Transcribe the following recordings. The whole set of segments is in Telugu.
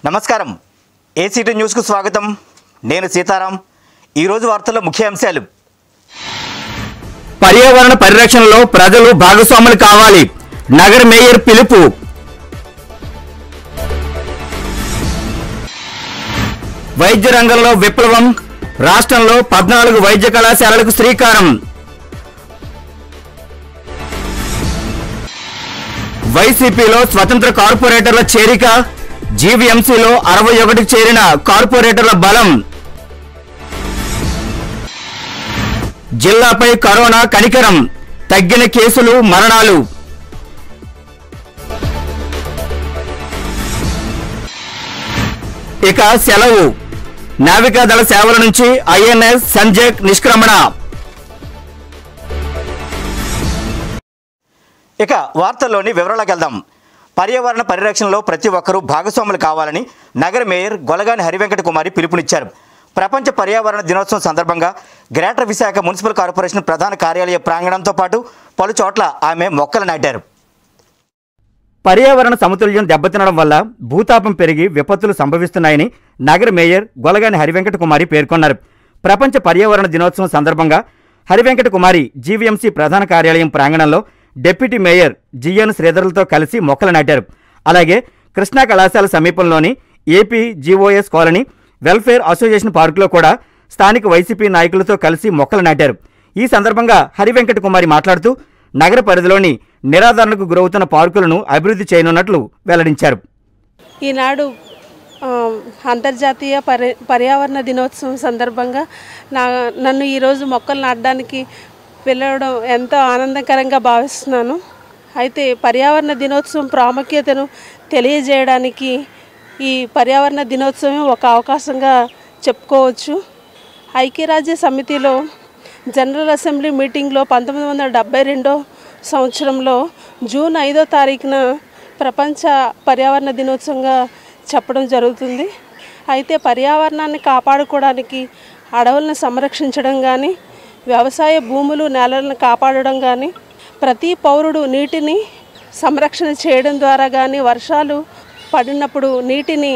నమస్కారం ఏసీటీ న్యూస్కు స్వాగతం నేను సీతారాం ఈరోజు వార్తల్లో ముఖ్య అంశాలు పర్యావరణ పరిరక్షణలో ప్రజలు భాగస్వాములు కావాలి నగర మేయర్ పిలుపు వైద్య రంగంలో విప్లవం రాష్ట్రంలో పద్నాలుగు వైద్య కళాశాలలకు శ్రీకారం వైసీపీలో స్వతంత్ర కార్పొరేటర్ల చేరిక జీవీఎంసీలో అరవై ఒకటికి చేరిన కార్పొరేటర్ల బలం జిల్లాపై కరోనా కనికరం తగ్గిన కేసులు మరణాలు ఇక సెలవు నావికాదళ సేవల నుంచి ఐఎన్ఎస్ సంజయ్ నిష్క్రమణ ఇక వార్తల్లోని వివరాలకు వెళ్దాం పర్యావరణ పరిరక్షణలో ప్రతి ఒక్కరూ భాగస్వాములు కావాలని నగర మేయర్ గొలగాని హరివెంకట కుమారి పిలుపునిచ్చారు ప్రపంచ పర్యావరణ దినోత్సవం సందర్భంగా గ్రేటర్ విశాఖ మున్సిపల్ కార్పొరేషన్ ప్రధాన కార్యాలయ ప్రాంగణంతో పాటు పలు చోట్ల ఆమె మొక్కలు నాటారు పర్యావరణ సమతుల్యం దెబ్బతినడం వల్ల భూతాపం పెరిగి విపత్తులు సంభవిస్తున్నాయని నగర మేయర్ గొలగాని హరివెంకట కుమారి పేర్కొన్నారు ప్రపంచ పర్యావరణ దినోత్సవం సందర్భంగా హరివెంకట కుమారి జీవీఎంసీ ప్రధాన కార్యాలయం ప్రాంగణంలో డిప్యూటీ మేయర్ జిఎన్ శ్రీధర్లతో కలిసి మొక్కలు నాటారు అలాగే కృష్ణా కళాశాల సమీపంలోని AP GOs colony welfare association పార్కులో కూడా స్థానిక వైసీపీ నాయకులతో కలిసి మొక్కలు నాటారు ఈ సందర్భంగా హరివెంకట కుమారి మాట్లాడుతూ నగర పరిధిలోని నిరాదరణకు గురవుతున్న పార్కులను అభివృద్ధి చేయనున్నట్లు వెల్లడించారు ఈనాడు ఆ, అంతర్జాతీయ పర్య పర్యావరణ దినోత్సవం సందర్భంగా నా నన్ను ఈరోజు మొక్కలు నాటడానికి వెళ్ళడం ఎంతో ఆనందకరంగా భావిస్తున్నాను అయితే పర్యావరణ దినోత్సవం ప్రాముఖ్యతను తెలియజేయడానికి ఈ పర్యావరణ దినోత్సవం ఒక అవకాశంగా చెప్పుకోవచ్చు ఐక్యరాజ్య సమితిలో జనరల్ అసెంబ్లీ మీటింగ్లో పంతొమ్మిది వందల డెబ్బై రెండో సంవత్సరంలో జూన్ ఐదో తారీఖున ప్రపంచ పర్యావరణ దినోత్సవంగా చెప్పడం జరుగుతుంది అయితే పర్యావరణాన్ని కాపాడుకోవడానికి అడవులను సంరక్షించడం కానీ వ్యవసాయ భూములు నేలలను కాపాడడం కానీ ప్రతి పౌరుడు నీటిని సంరక్షణ చేయడం ద్వారా కానీ వర్షాలు పడినప్పుడు నీటిని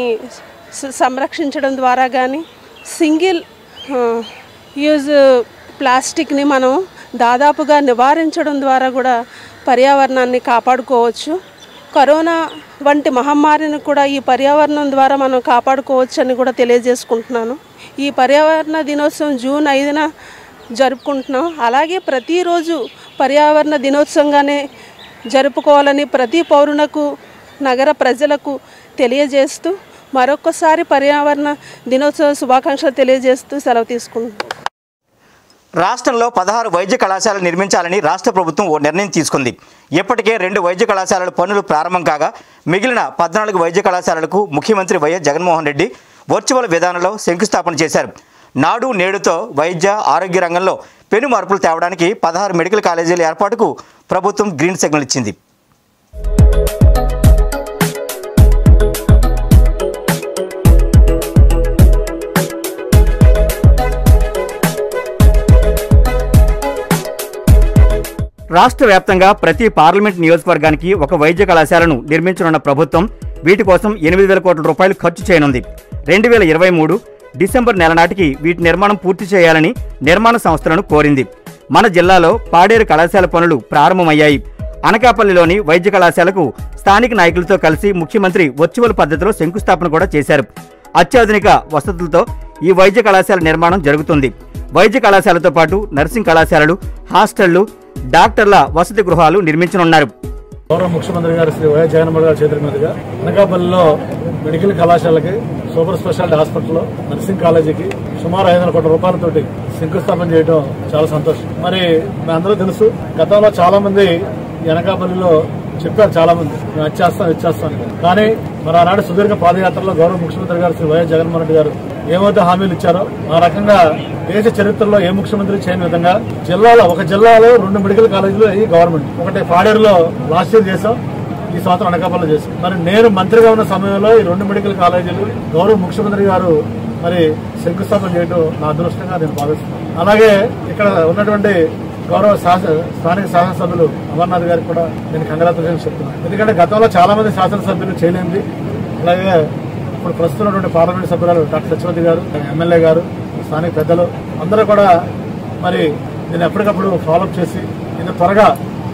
స- సంరక్షించడం ద్వారా కానీ సింగిల్ ఆ, యూజ్ ప్లాస్టిక్ని మనం దాదాపుగా నివారించడం ద్వారా కూడా పర్యావరణాన్ని కాపాడుకోవచ్చు కరోనా వంటి మహమ్మారిని కూడా ఈ పర్యావరణం ద్వారా మనం కాపాడుకోవచ్చు అని కూడా తెలియజేసుకుంటున్నాను ఈ పర్యావరణ దినోత్సవం జూన్ ఐదున జరుపుకుంటున్నాం అలాగే ప్రతిరోజు పర్యావరణ దినోత్సవంగానే జరుపుకోవాలని ప్రతి పౌరునకు నగర ప్రజలకు తెలియజేస్తూ మరొకసారి పర్యావరణ దినోత్సవ శుభాకాంక్షలు తెలియజేస్తూ సెలవు తీసుకుంటున్నాను రాష్ట్రంలో పదహారు వైద్య కళాశాలలు నిర్మించాలని రాష్ట్ర ప్రభుత్వం ఓ నిర్ణయం తీసుకుంది ఇప్పటికే రెండు వైద్య కళాశాలల పనులు ప్రారంభం కాగా మిగిలిన పద్నాలుగు వైద్య కళాశాలలకు ముఖ్యమంత్రి వైఎస్ జగన్మోహన్ రెడ్డి వర్చువల్ విధానంలో శంకుస్థాపన చేశారు నాడు నేడుతో వైద్య ఆరోగ్య రంగంలో పెను మార్పులు తేవడానికి పదహారు మెడికల్ కాలేజీల ఏర్పాటుకు ప్రభుత్వం గ్రీన్ సిగ్నల్ ఇచ్చింది రాష్ట్ర వ్యాప్తంగా ప్రతి పార్లమెంట్ నియోజకవర్గానికి ఒక వైద్య కళాశాలను నిర్మించనున్న ప్రభుత్వం వీటి కోసం ఎనిమిది వేల కోట్ల రూపాయలు ఖర్చు చేయనుంది రెండు వేల ఇరవై మూడు డిసెంబర్ నెల నాటికి వీటి నిర్మాణం పూర్తి చేయాలని నిర్మాణ సంస్థలను కోరింది మన జిల్లాలో పాడేరు కళాశాల పనులు ప్రారంభమయ్యాయి అనకాపల్లిలోని వైద్య కళాశాలకు స్థానిక నాయకులతో కలిసి ముఖ్యమంత్రి వర్చువల్ పద్ధతిలో శంకుస్థాపన కూడా చేశారు అత్యాధునిక వసతులతో ఈ వైద్య కళాశాల నిర్మాణం జరుగుతుంది వైద్య కళాశాలతో పాటు నర్సింగ్ కళాశాలలు హాస్టళ్లు డాక్టర్ల వసతి గృహాలు నిర్మించనున్నారు గౌరవ ముఖ్యమంత్రి గారు శ్రీ వైఎస్ జగన్మోహన్ గారి చేతుల మీదుగా అనకాపల్లిలో మెడికల్ కళాశాలకి సూపర్ స్పెషాలిటీ హాస్పిటల్లో నర్సింగ్ కాలేజీకి సుమారు ఐదు వందల కోట్ల రూపాయలతోటి శంకుస్థాపన చేయడం చాలా సంతోషం మరి మీ అందరూ తెలుసు గతంలో చాలా మంది ఈ అనకాపల్లిలో చెప్పారు చాలా మంది మేము అది చేస్తాం ఇది చేస్తాం అని. కానీ మరి ఆనాడు సుదీర్ఘ పాదయాత్రలో గౌరవ ముఖ్యమంత్రి గారు శ్రీ వైఎస్ జగన్మోహన్ రెడ్డి గారు ఏమైతే హామీలు ఇచ్చారో ఆ రకంగా దేశ చరిత్రలో ఏ ముఖ్యమంత్రి చేయని విధంగా జిల్లాలో ఒక జిల్లాలో రెండు మెడికల్ కాలేజీలు ఈ గవర్నమెంట్ ఒకటి పాడేరులో లాస్ట్ ఇయర్ చేసాం ఈ సంవత్సరం అనకాపల్లి చేసాం మరి నేను మంత్రిగా ఉన్న సమయంలో ఈ రెండు మెడికల్ కాలేజీలు గౌరవ ముఖ్యమంత్రి గారు మరి శంకుస్థాపన చేయడం నా అదృష్టంగా నేను భావిస్తున్నాను అలాగే ఇక్కడ ఉన్నటువంటి గౌరవ శాసన స్థానిక శాసనసభ్యులు అమర్నాథ్ గారికి కూడా నేను కంగ్రాచులేషన్ చెప్తున్నాను ఎందుకంటే గతంలో చాలా మంది శాసనసభ్యులు చేయలేంది అలాగే ఇప్పుడు ప్రస్తుతం ఉన్నటువంటి పార్లమెంట్ సభ్యురాలు డాక్టర్ సత్యవతి గారు ఎమ్మెల్యే గారు స్థానిక పెద్దలు అందరూ కూడా మరి దీన్ని ఎప్పటికప్పుడు ఫాలోఅప్ చేసి దీన్ని త్వరగా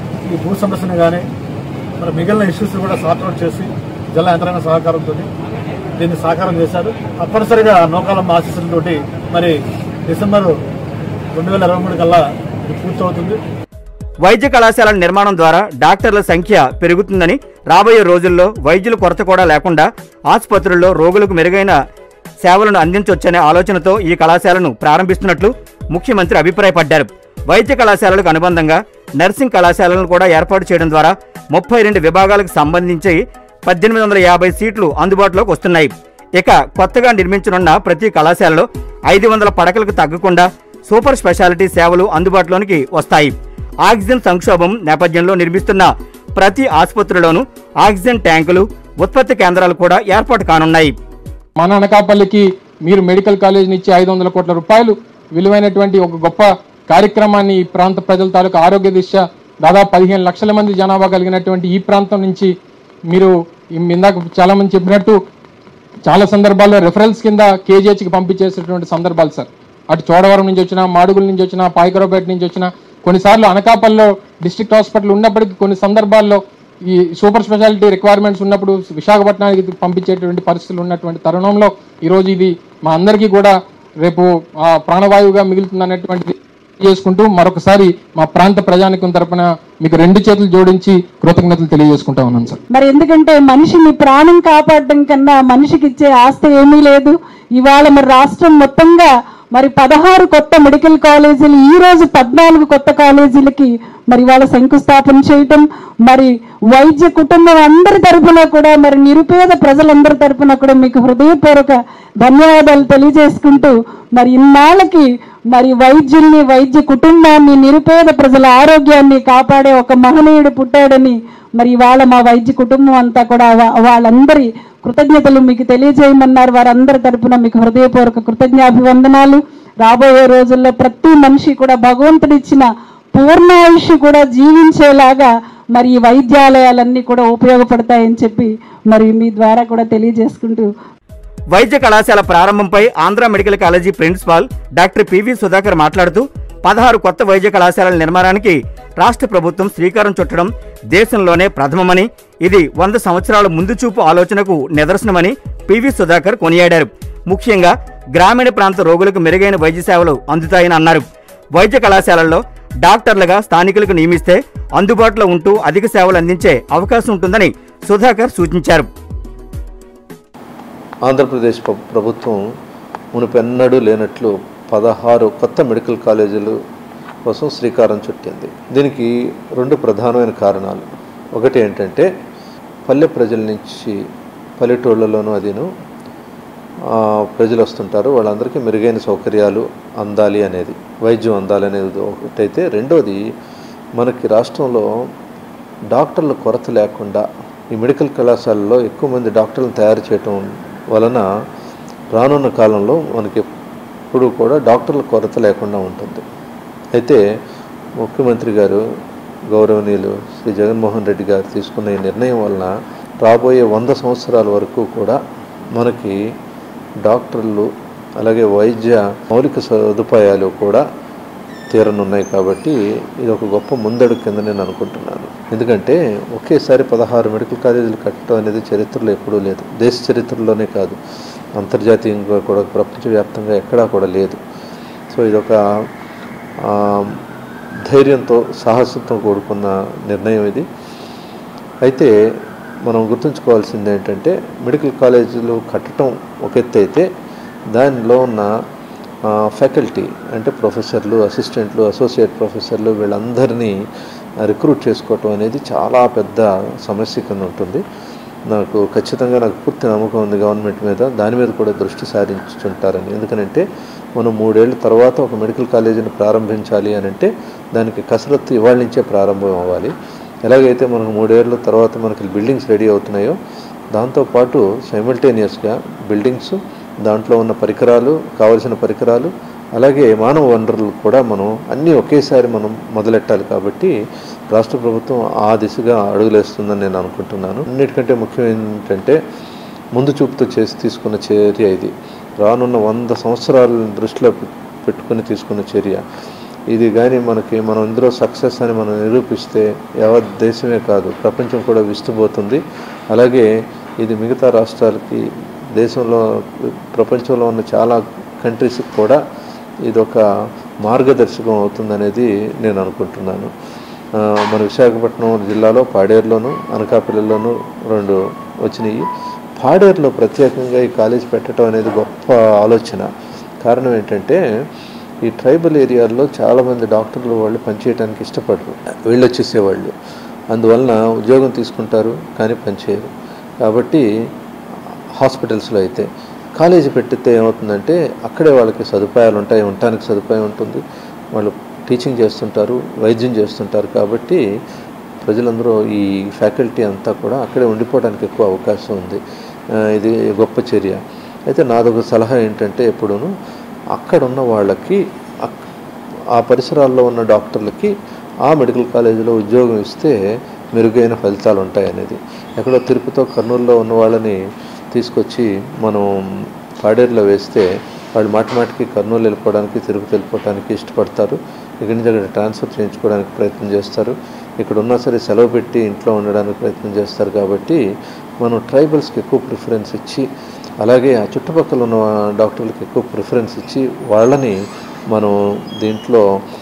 ఈ భూ సమస్యను కానీ మరి మిగిలిన ఇష్యూస్ కూడా సార్ట్ అవుట్ చేసి జిల్లా యంత్రాంగ సహకారంతో దీన్ని సాకారం చేశారు తప్పనిసరిగా నౌకాలమ్మ ఆశీస్సులతోటి మరి డిసెంబర్ రెండు వేల ఇరవై మూడు కల్లా ఇది పూర్తవుతుంది వైద్య కళాశాల నిర్మాణం ద్వారా డాక్టర్ల సంఖ్య పెరుగుతుందని రాబోయే రోజుల్లో వైద్యుల కొరత కూడా లేకుండా ఆసుపత్రుల్లో రోగులకు మెరుగైన సేవలను అందించవచ్చనే ఆలోచనతో ఈ కళాశాలను ప్రారంభిస్తున్నట్లు ముఖ్యమంత్రి అభిప్రాయపడ్డారు వైద్య కళాశాలలకు అనుబంధంగా నర్సింగ్ కళాశాలను కూడా ఏర్పాటు చేయడం ద్వారా ముప్పై రెండు విభాగాలకు సంబంధించి పద్దెనిమిది వందల యాభై సీట్లు అందుబాటులోకి వస్తున్నాయి ఇక కొత్తగా నిర్మించనున్న ప్రతి కళాశాలలో ఐదు వందల పడకలకు తగ్గకుండా సూపర్ స్పెషాలిటీ సేవలు అందుబాటులోనికి వస్తాయి ఆక్సిజన్ సంక్షోభం నేపథ్యంలో నిర్మిస్తున్న ప్రతి ఆసుపత్రిలోనూ ఆక్సిజన్ ట్యాంకులు ఉత్పత్తి కేంద్రాలు కూడా ఏర్పాటు కానున్నాయి మన అనకాపల్లికి మీరు మెడికల్ కాలేజ్ నుంచి ఐదు వందల కోట్ల రూపాయలు విలువైనటువంటి ఒక గొప్ప కార్యక్రమాన్ని ఈ ప్రాంత ప్రజల తాలూకు ఆరోగ్య దిశ దాదాపు పదిహేను లక్షల మంది జనాభా కలిగినటువంటి ఈ ప్రాంతం నుంచి మీరు ఈ- ఇందాక చాలా మంది చెప్పినట్టు చాలా సందర్భాల్లో రెఫరెన్స్ కింద కేజీహెచ్కి పంపించేసేటువంటి సందర్భాలు సార్ అటు చోడవరం నుంచి వచ్చినా మాడుగుల నుంచి వచ్చినా పాయకరావుపేట నుంచి వచ్చినా కొన్నిసార్లు అనకాపల్లిలో డిస్ట్రిక్ట్ హాస్పిటల్ ఉన్నప్పటికీ కొన్ని సందర్భాల్లో ఈ సూపర్ స్పెషాలిటీ రిక్వైర్మెంట్స్ ఉన్నప్పుడు విశాఖపట్నానికి పంపించేటువంటి పరిస్థితులు ఉన్నటువంటి తరుణంలో ఈరోజు ఇది మా అందరికీ కూడా రేపు ఆ, ప్రాణవాయువుగా మిగులుతుంది అనేటువంటిది చేసుకుంటూ మరొకసారి మా ప్రాంత ప్రజానికం తరపున మీకు రెండు చేతులు జోడించి కృతజ్ఞతలు తెలియజేసుకుంటా ఉన్నాను సార్ మరి ఎందుకంటే మనిషిని ప్రాణం కాపాడడం కన్నా మనిషికి ఇచ్చే ఆస్తి ఏమీ లేదు ఇవాళ మరి రాష్ట్రం మొత్తంగా మరి పదహారు కొత్త మెడికల్ కాలేజీలు ఈ రోజు పద్నాలుగు కొత్త కాలేజీలకి మరి ఇవాళ శంకుస్థాపన చేయటం మరి వైద్య కుటుంబం అందరి తరపున కూడా మరి నిరుపేద ప్రజలందరి తరపున కూడా మీకు హృదయపూర్వక ధన్యవాదాలు తెలియజేసుకుంటూ మరి ఇన్నాళ్ళకి మరి వైద్యుల్ని వైద్య కుటుంబాన్ని నిరుపేద ప్రజల ఆరోగ్యాన్ని కాపాడే ఒక మహనీయుడు పుట్టాడని మరి ఇవాళ మా వైద్య కుటుంబం అంతా కూడా వా- వాళ్ళందరి కృతజ్ఞతలు మీకు తెలియజేయమన్నారు వారందరి తరపున మీకు హృదయపూర్వక కృతజ్ఞాభివందనాలు రాబోయే రోజుల్లో ప్రతి మనిషి కూడా భగవంతుడిచ్చిన పూర్ణాయుష్ కూడా జీవించేలాగా మరి ఈ వైద్యాలయాలన్నీ కూడా ఉపయోగపడతాయని చెప్పి మరి మీ ద్వారా కూడా తెలియజేసుకుంటూ వైద్య కళాశాల ప్రారంభంపై Andhra medical college principal doctor PV Sudhakar మాట్లాడుతూ పదహారు కొత్త వైద్య కళాశాలల నిర్మాణానికి రాష్ట్ర ప్రభుత్వం శ్రీకారం చుట్టడం దేశంలోనే ప్రథమమని ఇది వంద సంవత్సరాల ముందు చూపు ఆలోచనకు నిదర్శనమని పివి సుధాకర్ కొనియాడారు ముఖ్యంగా గ్రామీణ ప్రాంత రోగులకు మెరుగైన వైద్య సేవలు అందుతాయని అన్నారు వైద్య కళాశాలల్లో డాక్టర్లుగా స్థానికులకు నియమిస్తే అందుబాటులో ఉంటూ అధిక సేవలు అందించే అవకాశం ఉంటుందని సుధాకర్ సూచించారు ఆంధ్రప్రదేశ్ ప్ర- ప్రభుత్వం మునుపెన్నడూ లేనట్లు పదహారు కొత్త మెడికల్ కాలేజీలు కోసం శ్రీకారం చుట్టింది దీనికి రెండు ప్రధానమైన కారణాలు ఒకటి ఏంటంటే పల్లె ప్రజల నుంచి పల్లెటూళ్ళలోనూ అదిను ఆ, ప్రజలు వస్తుంటారు వాళ్ళందరికీ మెరుగైన సౌకర్యాలు అందాలి అనేది వైద్యం అందాలి అనేది ఒకటైతే రెండోది మనకి రాష్ట్రంలో డాక్టర్ల కొరత లేకుండా ఈ మెడికల్ కళాశాలలో ఎక్కువ మంది డాక్టర్లను తయారు చేయటం వలన రానున్న కాలంలో మనకి ఎప్పుడు కూడా డాక్టర్ల కొరత లేకుండా ఉంటుంది అయితే ముఖ్యమంత్రి గారు గౌరవనీయులు శ్రీ జగన్మోహన్ రెడ్డి గారు తీసుకున్న ఈ నిర్ణయం వలన రాబోయే వంద సంవత్సరాల వరకు కూడా మనకి డాక్టర్లు అలాగే వైద్య మౌలిక సదుపాయాలు కూడా తీరనున్నాయి కాబట్టి ఇది ఒక గొప్ప ముందడుగు కింద నేను అనుకుంటున్నాను ఎందుకంటే ఒకేసారి పదహారు మెడికల్ కాలేజీలు కట్టడం అనేది చరిత్రలో ఎప్పుడూ లేదు దేశ చరిత్రలోనే కాదు అంతర్జాతీయంగా కూడా ప్రపంచవ్యాప్తంగా ఎక్కడా కూడా లేదు సో ఇదొక ఆ, ధైర్యంతో సాహసంతో కూడుకున్న నిర్ణయం ఇది అయితే మనం గుర్తుంచుకోవాల్సింది ఏంటంటే మెడికల్ కాలేజీలు కట్టడం ఒక ఎత్తు అయితే దానిలో ఉన్న ఫ్యాకల్టీ అంటే ప్రొఫెసర్లు అసిస్టెంట్లు అసోసియేట్ ప్రొఫెసర్లు వీళ్ళందరినీ రిక్రూట్ చేసుకోవటం అనేది చాలా పెద్ద సమస్య కింద ఉంటుంది నాకు ఖచ్చితంగా నాకు పూర్తి నమ్మకం ఉంది గవర్నమెంట్ మీద దాని మీద కూడా దృష్టి సారించుంటారని ఎందుకనంటే మనం మూడేళ్ల తర్వాత ఒక మెడికల్ కాలేజీని ప్రారంభించాలి అని అంటే దానికి కసరత్తు ఇవాళ నుంచే ప్రారంభం అవ్వాలి ఎలాగైతే మనకు మూడేళ్ల తర్వాత మనకి బిల్డింగ్స్ రెడీ అవుతున్నాయో దాంతోపాటు సైమల్టేనియస్గా బిల్డింగ్స్ దాంట్లో ఉన్న పరికరాలు కావలసిన పరికరాలు అలాగే మానవ వనరులు కూడా మనం అన్నీ ఒకేసారి మనం మొదలెట్టాలి కాబట్టి రాష్ట్ర ప్రభుత్వం ఆ దిశగా అడుగులేస్తుందని నేను అనుకుంటున్నాను అన్నిటికంటే ముఖ్యం ఏంటంటే ముందు చూపుతో చేసి తీసుకున్న చర్య ఇది రానున్న వంద సంవత్సరాలను దృష్టిలో పె- పెట్టుకుని తీసుకున్న చర్య ఇది కానీ మనకి మనం ఇందులో సక్సెస్ అని మనం నిరూపిస్తే యావత్ దేశమే కాదు ప్రపంచం కూడా విస్తుపోతుంది అలాగే ఇది మిగతా రాష్ట్రాలకి దేశంలో ప్రపంచంలో ఉన్న చాలా కంట్రీస్కి కూడా ఇది ఒక మార్గదర్శకం అవుతుందనేది నేను అనుకుంటున్నాను ఆ, మన విశాఖపట్నం జిల్లాలో పాడేరులోను అనకాపల్లిలోను రెండు వచ్చినాయి పాడేరులో ప్రత్యేకంగా ఈ కాలేజ్ పెట్టడం అనేది గొప్ప ఆలోచన కారణం ఏంటంటే ఈ ట్రైబల్ ఏరియాల్లో చాలామంది డాక్టర్లు వాళ్ళు పనిచేయడానికి ఇష్టపడరు వెళ్ళొచ్చేసేవాళ్ళు అందువలన ఉద్యోగం తీసుకుంటారు కానీ పనిచేయరు కాబట్టి హాస్పిటల్స్లో అయితే కాలేజీ పెట్టితే ఏమవుతుందంటే అక్కడే వాళ్ళకి సదుపాయాలు ఉంటాయి ఉండటానికి సదుపాయం ఉంటుంది వాళ్ళు టీచింగ్ చేస్తుంటారు వైద్యం చేస్తుంటారు కాబట్టి ప్రజలందరూ ఈ ఫ్యాకల్టీ అంతా కూడా అక్కడే ఉండిపోవడానికి ఎక్కువ అవకాశం ఉంది ఆ, ఇది గొప్ప చర్య అయితే నాదొక సలహా ఏంటంటే ఎప్పుడూను అక్కడ ఉన్న వాళ్ళకి అక్- ఆ పరిసరాల్లో ఉన్న డాక్టర్లకి ఆ మెడికల్ కాలేజీలో ఉద్యోగం ఇస్తే మెరుగైన ఫలితాలు ఉంటాయి అనేది ఎక్కడో తిరుపతితో కర్నూలులో ఉన్న వాళ్ళని తీసుకొచ్చి మనం పాడేరులో వేస్తే వాళ్ళు మాటి మాటికి కర్నూలు వెళ్ళిపోవడానికి తిరుపతి వెళ్ళిపోవడానికి ఇష్టపడతారు ఇక్కడి నుంచి అక్కడ ట్రాన్స్ఫర్ చేయించుకోవడానికి ప్రయత్నం చేస్తారు ఇక్కడ ఉన్నా సరే సెలవు పెట్టి ఇంట్లో ఉండడానికి ప్రయత్నం చేస్తారు కాబట్టి మనం ట్రైబల్స్కి ఎక్కువ ప్రిఫరెన్స్ ఇచ్చి అలాగే ఆ చుట్టుపక్కల ఉన్న డాక్టర్లకు ఎక్కువ ప్రిఫరెన్స్ ఇచ్చి వాళ్ళని మనం దీంట్లో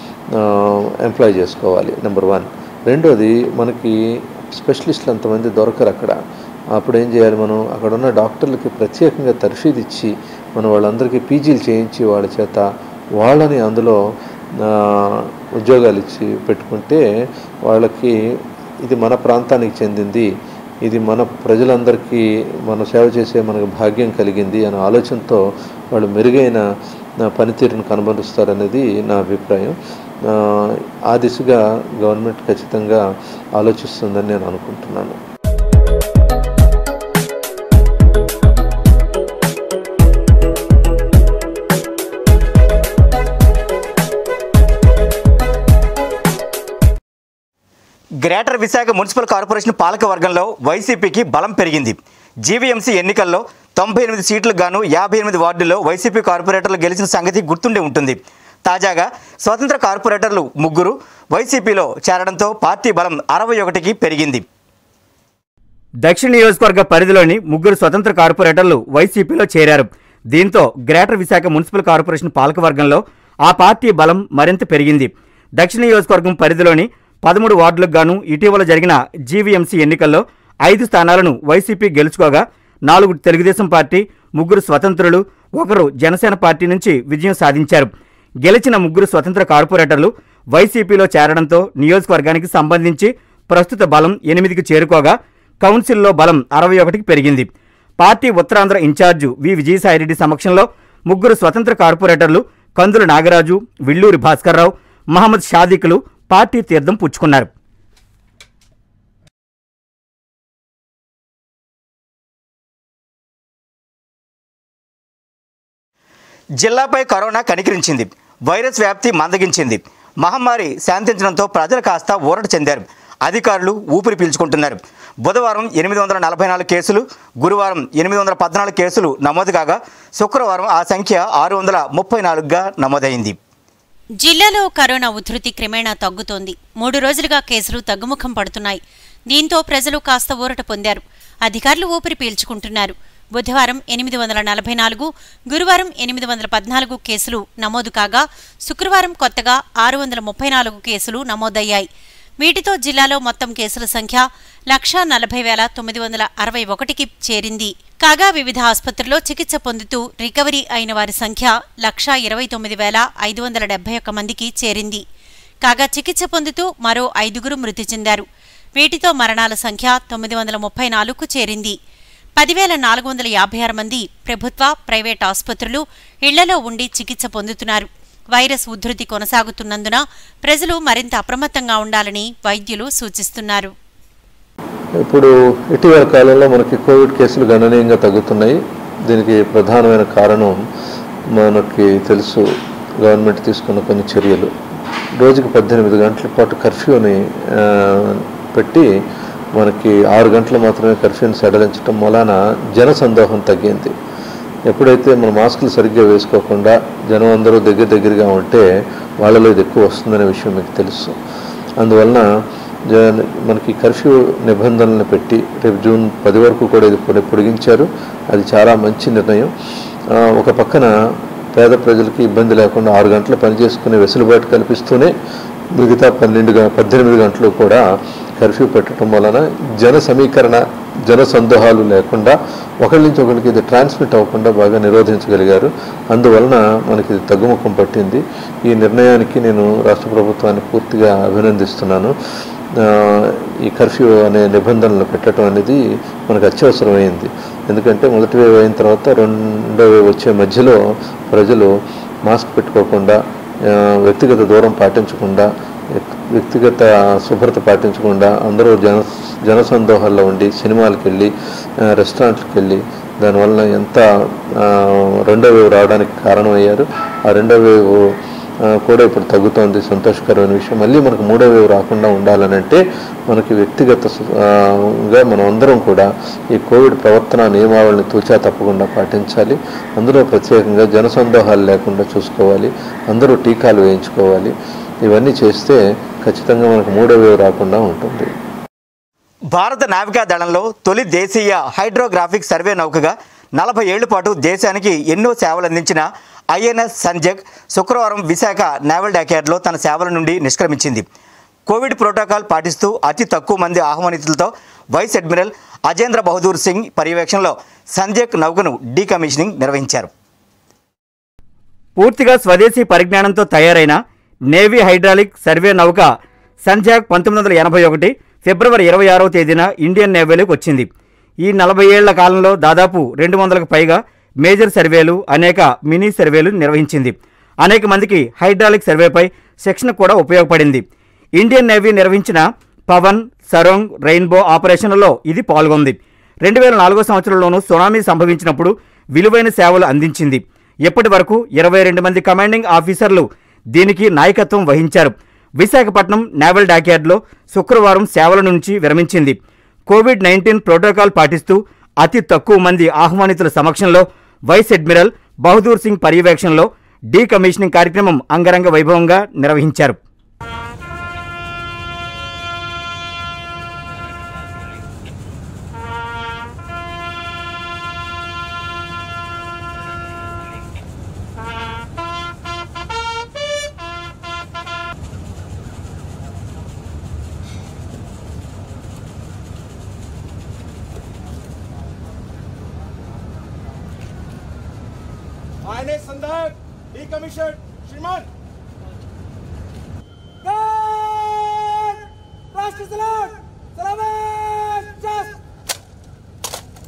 ఎంప్లాయ్ చేసుకోవాలి నెంబర్ వన్ రెండోది మనకి స్పెషలిస్టులు అంతమంది దొరకరు అక్కడ అప్పుడు ఏం చేయాలి మనం అక్కడ ఉన్న డాక్టర్లకి ప్రత్యేకంగా తర్ఫీదు ఇచ్చి మనం వాళ్ళందరికీ పీజీలు చేయించి వాళ్ళ చేత వాళ్ళని అందులో ఆ, ఉద్యోగాలు ఇచ్చి పెట్టుకుంటే వాళ్ళకి ఇది మన ప్రాంతానికి చెందింది ఇది మన ప్రజలందరికీ మన సేవ చేసే మనకు భాగ్యం కలిగింది అనే ఆలోచనతో వాళ్ళు మెరుగైన ఆ, పనితీరును కనబరుస్తారనేది నా అభిప్రాయం ఆ, ఆ దిశగా గవర్నమెంట్ ఖచ్చితంగా ఆలోచిస్తుందని నేను అనుకుంటున్నాను గ్రేటర్ విశాఖ మున్సిపల్ కార్పొరేషన్ పాలక వర్గంలో వైసీపీకి బలం పెరిగింది జీవీఎంసీ ఎన్నికల్లో తొంభై ఎనిమిది సీట్లకు గాను యాభై ఎనిమిది వార్డుల్లో వైసీపీ కార్పొరేటర్లు గెలిచిన సంగతి గుర్తుండే ఉంటుంది తాజాగా స్వతంత్ర కార్పొరేటర్లు ముగ్గురు వైసీపీలో చేరడంతో పార్టీ బలం అరవై ఒకటికి పెరిగింది దక్షిణ నియోజకవర్గ పరిధిలోని ముగ్గురు స్వతంత్ర కార్పొరేటర్లు వైసీపీలో చేరారు దీంతో గ్రేటర్ విశాఖ మున్సిపల్ కార్పొరేషన్ పాలకవర్గంలో ఆ పార్టీ బలం మరింత పెరిగింది దక్షిణ నియోజకవర్గం పరిధిలోని పదమూడు వార్డులకు గాను ఇటీవల జరిగిన జీవీఎంసీ ఎన్నికల్లో ఐదు స్థానాలను వైసీపీ గెలుచుకోగా నాలుగు తెలుగుదేశం పార్టీ ముగ్గురు స్వతంత్రులు ఒకరు జనసేన పార్టీ నుంచి విజయం సాధించారు గెలిచిన ముగ్గురు స్వతంత్ర కార్పొరేటర్లు వైసీపీలో చేరడంతో నియోజకవర్గానికి సంబంధించి ప్రస్తుత బలం ఎనిమిదికి చేరుకోగా కౌన్సిల్లో బలం అరవై ఒకటికి పెరిగింది party Uttarandhra incharge V Vijayasai Reddy సమక్షంలో ముగ్గురు స్వతంత్ర కార్పొరేటర్లు కందుల నాగరాజు విల్లూరి భాస్కర్రావు మహమ్మద్ షాదికులు పార్టీ తీర్థం పుచ్చుకున్నారు జిల్లాపై కరోనా కనికరించింది వైరస్ వ్యాప్తి మందగించింది మహమ్మారి శాంతించడంతో ప్రజలు కాస్త ఊరట చెందారు అధికారులు ఊపిరి పీల్చుకుంటున్నారు బుధవారం ఎనిమిది వందల నలభై నాలుగు కేసులు గురువారం ఎనిమిది వందల పద్నాలుగు కేసులు నమోదు కాగా శుక్రవారం ఆ సంఖ్య ఆరు వందల ముప్పై నాలుగుగా నమోదైంది జిల్లాలో కరోనా ఉధృతి క్రమేణా తగ్గుతోంది మూడు రోజులుగా కేసులు తగ్గుముఖం పడుతున్నాయి దీంతో ప్రజలు కాస్త ఊరట పొందారు అధికారులు ఊపిరి పీల్చుకుంటున్నారు బుధవారం ఎనిమిది వందల నలభై నాలుగు గురువారం ఎనిమిది వందల పద్నాలుగు కేసులు నమోదు కాగా శుక్రవారం కొత్తగా ఆరు వందల ముప్పై నాలుగు కేసులు నమోదయ్యాయి వీటితో జిల్లాలో మొత్తం కేసుల సంఖ్య లక్షా నలభై వేల తొమ్మిది వందల అరవై ఒకటికి చేరింది కాగా వివిధ ఆసుపత్రుల్లో చికిత్స పొందుతూ రికవరీ అయిన వారి సంఖ్య లక్షా ఇరవై తొమ్మిది వేల ఐదు వందల డెబ్బై ఒక్క మందికి చేరింది కాగా చికిత్స పొందుతూ మరో ఐదుగురు మృతి చెందారు వీటితో మరణాల సంఖ్య తొమ్మిది వందల ముప్పై నాలుగుకు చేరింది పదివేల నాలుగు వందల యాభై ఆరు మంది ప్రభుత్వ ప్రైవేట్ ఆసుపత్రులు ఇళ్లలో ఉండి చికిత్స పొందుతున్నారు వైరస్ ఉధృతి కొనసాగుతున్నందున ప్రజలు మరింత అప్రమత్తంగా ఉండాలని వైద్యులు సూచిస్తున్నారు ఇప్పుడు ఇటీవల కాలంలో మనకి కోవిడ్ కేసులు గణనీయంగా తగ్గుతున్నాయి దీనికి ప్రధానమైన కారణం మనకి తెలుసు గవర్నమెంట్ తీసుకున్న కొన్ని చర్యలు రోజుకి పద్దెనిమిది గంటల పాటు కర్ఫ్యూని ఆ, పెట్టి మనకి ఆరు గంటలు మాత్రమే కర్ఫ్యూని సడలించడం మూలాన జన సందోహం తగ్గింది ఎప్పుడైతే మన మాస్కులు సరిగ్గా వేసుకోకుండా జనం అందరూ దగ్గర దగ్గరగా ఉంటే వాళ్ళలో ఇది ఎక్కువ వస్తుందనే విషయం మీకు తెలుసు అందువలన జ- మనకి కర్ఫ్యూ నిబంధనలను పెట్టి రేపు జూన్ పది వరకు కూడా ఇది పొడి- పొడిగించారు అది చాలా మంచి నిర్ణయం ఆ, ఒక పక్కన పేద ప్రజలకి ఇబ్బంది లేకుండా ఆరు గంటలు పనిచేసుకునే వెసులుబాటు కల్పిస్తూనే మిగతా పన్నెండు గ- పద్దెనిమిది గంటలు కూడా కర్ఫ్యూ పెట్టడం వలన జన సమీకరణ జన సందోహాలు లేకుండా ఒకరి నుంచి ఒకరికి ఇది ట్రాన్స్మిట్ అవ్వకుండా బాగా నిరోధించగలిగారు అందువలన మనకి ఇది తగ్గుముఖం పట్టింది ఈ నిర్ణయానికి నేను రాష్ట్ర ప్రభుత్వాన్ని పూర్తిగా అభినందిస్తున్నాను ఆ, ఈ కర్ఫ్యూ అనే నిబంధనలు పెట్టడం అనేది మనకు అత్యవసరమైంది ఎందుకంటే మొదటి వేవ్ అయిన తర్వాత రెండో వేవ్ వచ్చే మధ్యలో ప్రజలు మాస్క్ పెట్టుకోకుండా ఆ, వ్యక్తిగత దూరం పాటించకుండా వ్యక్- వ్యక్తిగత శుభ్రత పాటించకుండా అందరూ జన జనసందోహాల్లో ఉండి సినిమాలకు వెళ్ళి ఆ, రెస్టారెంట్లకు వెళ్ళి దానివల్ల ఎంత ఆ, రెండో వేవ్ రావడానికి కారణమయ్యారు ఆ రెండో వేవ్ ఆ, కూడా ఇప్పుడు తగ్గుతోంది సంతోషకరమైన విషయం మళ్ళీ మనకు మూడో వేవ్ రాకుండా ఉండాలనంటే మనకి వ్యక్తిగత సు- ఆ, గా మనం అందరం కూడా ఈ కోవిడ్ ప్రవర్తన నియమావళిని తూచా తప్పకుండా పాటించాలి అందులో ప్రత్యేకంగా జనసందోహాలు లేకుండా చూసుకోవాలి అందరూ టీకాలు వేయించుకోవాలి ఇవన్నీ చేస్తే ఖచ్చితంగా మనకు మూడో వేవ్ రాకుండా ఉంటుంది భారత నావికా దళంలో తొలి దేశీయ హైడ్రోగ్రాఫిక్ సర్వే నౌకగా నలభై ఏళ్ల పాటు దేశానికి ఎన్నో సేవలు అందించిన ఐఎన్ఎస్ సంజగ్ శుక్రవారం విశాఖ నేవల్ డాక్యార్డ్లో తన సేవల నుండి నిష్క్రమించింది కోవిడ్ ప్రోటోకాల్ పాటిస్తూ అతి తక్కువ మంది ఆహ్వానితులతో వైస్ అడ్మిరల్ అజేంద్ర బహదూర్ సింగ్ పర్యవేక్షణలో సంజయ్ నౌకను డీకమిషనింగ్ నిర్వహించారు పూర్తిగా స్వదేశీ పరిజ్ఞానంతో తయారైన నేవీ హైడ్రాలిక్ సర్వే నౌక సంజాక్ పంతొమ్మిది వందల ఎనభై ఒకటి ఫిబ్రవరి ఇరవై ఆరవ తేదీన ఇండియన్ నేవీలోకి వచ్చింది ఈ నలభై ఏళ్ల కాలంలో దాదాపు రెండు వందలకు పైగా మేజర్ సర్వేలు అనేక మినీ సర్వేలు నిర్వహించింది అనేక మందికి హైడ్రాలిక్ సర్వేపై శిక్షణ కూడా ఉపయోగపడింది ఇండియన్ నేవీ నిర్వహించిన పవన్ సరోంగ్ రెయిన్బో ఆపరేషన్లలో ఇది పాల్గొంది రెండు వేల నాలుగో సంవత్సరంలోనూ సునామీ సంభవించినప్పుడు విలువైన సేవలు అందించింది ఇప్పటి వరకు ఇరవై రెండు మంది కమాండింగ్ ఆఫీసర్లు దీనికి నాయకత్వం వహించారు విశాఖపట్నం నేవల్ డాక్యార్డ్లో శుక్రవారం సేవల నుంచి విరమించింది కోవిడ్ నైన్టీన్ ప్రోటోకాల్ పాటిస్తూ అతి తక్కువ మంది ఆహ్వానితుల సమక్షంలో వైస్ అడ్మిరల్ బహదూర్ సింగ్ పర్యవేక్షణలో డీకమిషనింగ్ కార్యక్రమం అంగరంగ వైభవంగా నిర్వహించారు आईएनएस संदर्भ डीकमीशन श्रीमान राष्ट्र सलाम सलामत जस्ट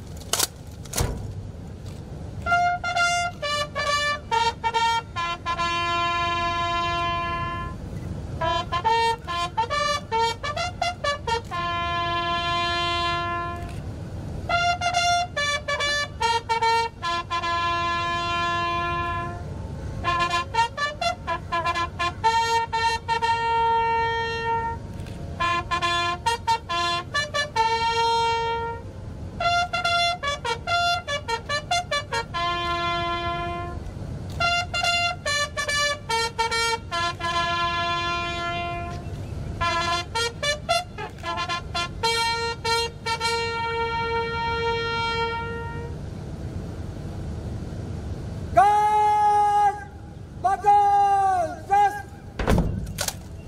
God, battle, just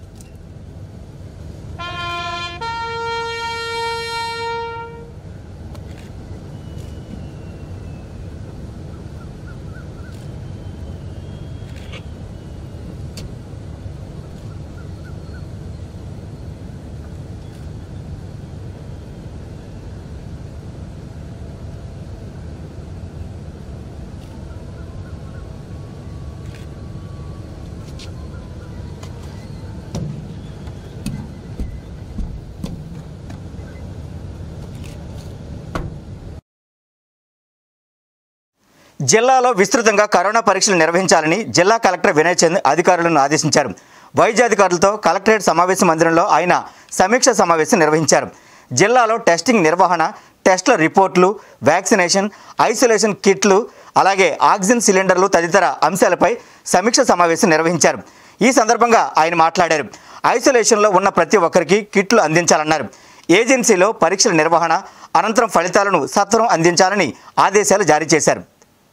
జిల్లాలో విస్తృతంగా కరోనా పరీక్షలు నిర్వహించాలని జిల్లా కలెక్టర్ వినయ్ చంద్ అధికారులను ఆదేశించారు వైద్య అధికారులతో కలెక్టరేట్ సమావేశ మందిరంలో ఆయన సమీక్ష సమావేశం నిర్వహించారు జిల్లాలో టెస్టింగ్ నిర్వహణ టెస్టుల రిపోర్ట్లు వ్యాక్సినేషన్ ఐసోలేషన్ కిట్లు అలాగే ఆక్సిజన్ సిలిండర్లు తదితర అంశాలపై సమీక్ష సమావేశం నిర్వహించారు ఈ సందర్భంగా ఆయన మాట్లాడారు ఐసోలేషన్లో ఉన్న ప్రతి ఒక్కరికి కిట్లు అందించాలన్నారు ఏజెన్సీలో పరీక్షల నిర్వహణ అనంతరం ఫలితాలను సత్వరం అందించాలని ఆదేశాలు జారీ చేశారు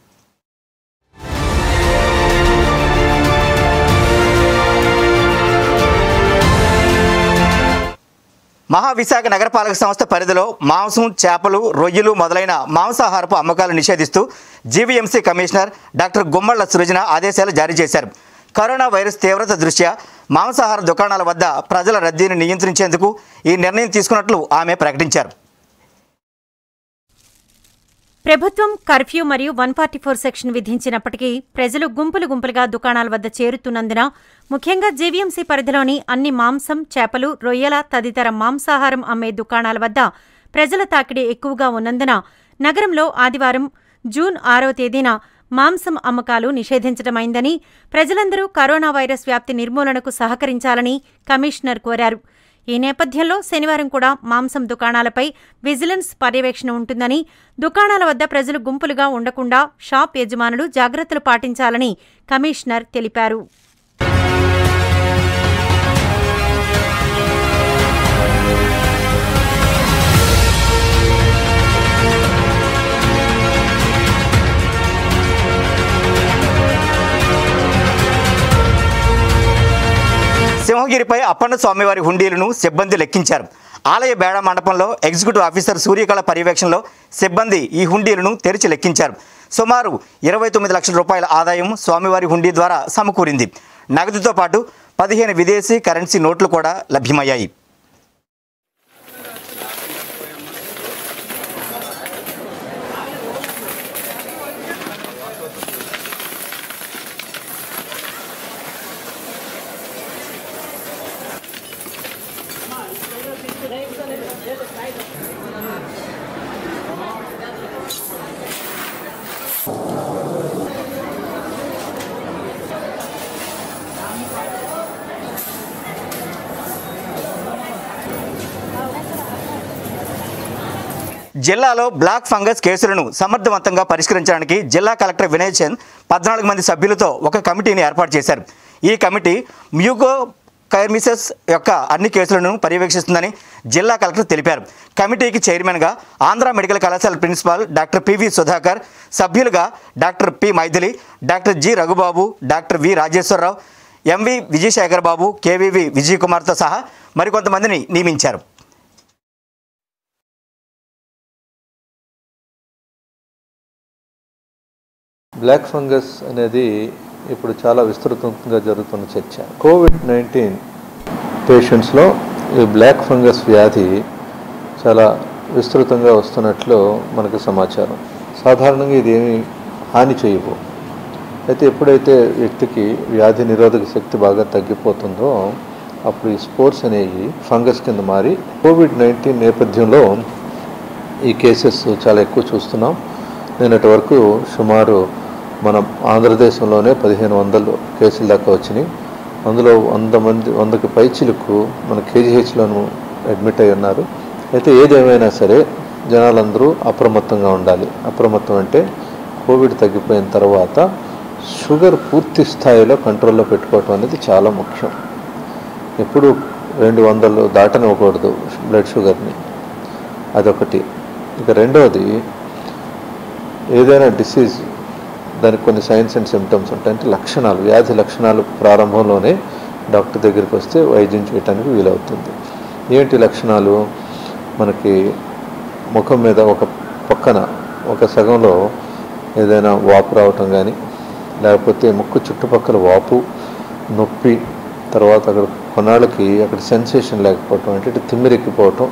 మహావిశాఖ నగరపాలక సంస్థ పరిధిలో మాంసం చేపలు రొయ్యలు మొదలైన మాంసాహారపు అమ్మకాలు నిషేధిస్తూ GVMC commissioner doctor Gummalla Srujana ఆదేశాలు జారీ చేశారు కరోనా వైరస్ తీవ్రత దృష్ట్యా మాంసాహార దుకాణాల వద్ద ప్రజల రద్దీని నియంత్రించేందుకు ఈ నిర్ణయం తీసుకున్నట్లు ఆమె ప్రకటించారు ప్రభుత్వం కర్ఫ్యూ మరియు వన్ ఫార్టీ ఫోర్ సెక్షన్ విధించినప్పటికీ ప్రజలు గుంపులు గుంపులుగా దుకాణాల వద్ద చేరుతున్నందున ముఖ్యంగా జీవీఎంసీ పరిధిలోని అన్ని మాంసం చేపలు రొయ్యల తదితర మాంసాహారం అమ్మే దుకాణాల వద్ద ప్రజల తాకిడి ఎక్కువగా ఉన్నందున నగరంలో ఆదివారం జూన్ ఆరవ తేదీన మాంసం అమ్మకాలు నిషేధించడమైందని ప్రజలందరూ కరోనా వైరస్ వ్యాప్తి నిర్మూలనకు సహకరించాలని కమిషనర్ కోరారు ఈ నేపథ్యంలో శనివారం కూడా మాంసం దుకాణాలపై విజిలెన్స్ పర్యవేక్షణ ఉంటుందని దుకాణాల వద్ద ప్రజలు గుంపులుగా ఉండకుండా షాప్ యజమానులు జాగ్రత్తలు పాటించాలని కమిషనర్ తెలిపారు సింహగిరిపై అప్పన్న స్వామివారి హుండీలను సిబ్బంది లెక్కించారు ఆలయ బేడ మండపంలో ఎగ్జిక్యూటివ్ ఆఫీసర్ సూర్యకళ పర్యవేక్షణలో సిబ్బంది ఈ హుండీలను తెరిచి లెక్కించారు సుమారు ఇరవై తొమ్మిది లక్షల రూపాయల ఆదాయం స్వామివారి హుండీ ద్వారా సమకూరింది నగదుతో పాటు పదిహేను విదేశీ కరెన్సీ నోట్లు కూడా లభ్యమయ్యాయి జిల్లాలో బ్లాక్ ఫంగస్ కేసులను సమర్థవంతంగా పరిష్కరించడానికి జిల్లా కలెక్టర్ వినయ్ చంద్ పద్నాలుగు మంది సభ్యులతో ఒక కమిటీని ఏర్పాటు చేశారు ఈ కమిటీ మ్యూగో కైర్మిసెస్ యొక్క అన్ని కేసులను పర్యవేక్షిస్తుందని జిల్లా కలెక్టర్ తెలిపారు కమిటీకి చైర్మన్గా ఆంధ్ర మెడికల్ కళాశాల ప్రిన్సిపాల్ డాక్టర్ పివి సుధాకర్ సభ్యులుగా doctor P Mythili doctor G Raghubabu doctor V Rajeswara Rao MV Vijayasekhar Babu KVV Vijay కుమార్తో సహా మరికొంతమందిని నియమించారు బ్లాక్ ఫంగస్ అనేది ఇప్పుడు చాలా విస్తృతంగా జరుగుతున్న చర్చ కోవిడ్ నైన్టీన్ పేషెంట్స్లో ఈ బ్లాక్ ఫంగస్ వ్యాధి చాలా విస్తృతంగా వస్తున్నట్లు మనకు సమాచారం సాధారణంగా ఇది ఏమి హాని చేయవు అయితే ఎప్పుడైతే వ్యక్తికి వ్యాధి నిరోధక శక్తి బాగా తగ్గిపోతుందో అప్పుడు ఈ స్పోర్ట్స్ అనేవి ఫంగస్ కింద మారి కోవిడ్ నైన్టీన్ నేపథ్యంలో ఈ కేసెస్ చాలా ఎక్కువ చూస్తున్నాం నిన్నటి వరకు సుమారు మన ఆంధ్రదేశంలోనే పదిహేను వందలు కేసుల దాకా వచ్చినాయి అందులో వంద మంది వందకి పైచిలకు మన కేజీహెచ్లోను అడ్మిట్ అయి ఉన్నారు అయితే ఏదేమైనా సరే జనాలందరూ అప్రమత్తంగా ఉండాలి అప్రమత్తం అంటే కోవిడ్ తగ్గిపోయిన తర్వాత షుగర్ పూర్తి స్థాయిలో కంట్రోల్లో పెట్టుకోవటం అనేది చాలా ముఖ్యం ఎప్పుడు రెండు వందలు దాటనివ్వకూడదు బ్లడ్ షుగర్ని అదొకటి ఇక రెండవది ఏదైనా డిసీజ్ దానికి కొన్ని సైన్స్ అండ్ సిమ్టమ్స్ ఉంటాయి అంటే లక్షణాలు వ్యాధి లక్షణాలు ప్రారంభంలోనే డాక్టర్ దగ్గరికి వస్తే వైద్యం చేయడానికి వీలవుతుంది ఏంటి లక్షణాలు మనకి ముఖం మీద ఒక పక్కన ఒక సగంలో ఏదైనా వాపు రావటం కానీ లేకపోతే ముక్కు చుట్టుపక్కల వాపు నొప్పి తర్వాత అక్కడ కొన్నాళ్ళకి అక్కడ సెన్సేషన్ లేకపోవటం అంటే తిమ్మిరెక్కిపోవటం